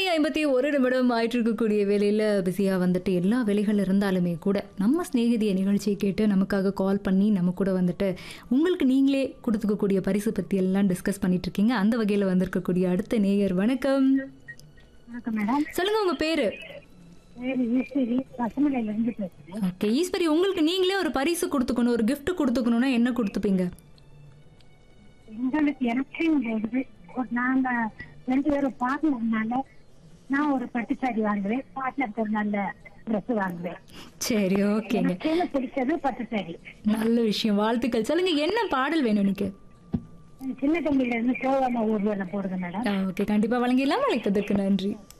ஐம்பத்தி ஒரு நிமிடம் ஆயிட்டு இருக்கக்கூடிய வேலையில் பிஸியாக வந்துட்டு எல்லா வேலைகள் இருந்தாலுமே கூட நம்ம சிநேகிதிய நிகழ்ச்சியை கேட்டு நமக்காக கால் பண்ணி நம்ம கூட வந்துட்டு உங்களுக்கு நீங்களே கொடுத்துக்கக்கூடிய பரிசு பற்றி எல்லாம் டிஸ்கஸ் பண்ணிட்டு இருக்கீங்க அந்த வகையில் வந்திருக்கக்கூடிய அடுத்த நேயர் வணக்கம் வணக்கம் மேடம் சொல்லுங்க உங்க பேரு பேரு ஈஸ்வரி பசுமலையில இருந்து பேசுறேன் ஓகே ஈஸ்வரி உங்களுக்கு நீங்களே ஒரு பரிசு கொடுத்துக்கணும் ஒரு gift கொடுத்துக்கணும்னா என்ன கொடுத்துப்பீங்க எங்களுக்கு எலக்ஷன் போடுது ஒரு நாங்க ரெண்டு பேரும் பார்ட்னர்னால நான் ஒரு பட்டு சாரி வாங்குவேன் பார்ட்னருக்கு ஒரு நல்ல ட்ரெஸ் வாங்குவேன் சரி ஓகேங்க எனக்கு பிடிச்சது பட்டு சாரி நல்ல விஷயம் வாழ்த்துக்கள் சொல்லுங்க என்ன பாடல் வேணும் எனக்கு சின்ன தம்பியில இருந்து போகாம ஊர்வலம் போடுங்க மேடம் ஓகே கண்டிப்பா வழங்கிடலாம் அழைத்ததற்கு நன்றி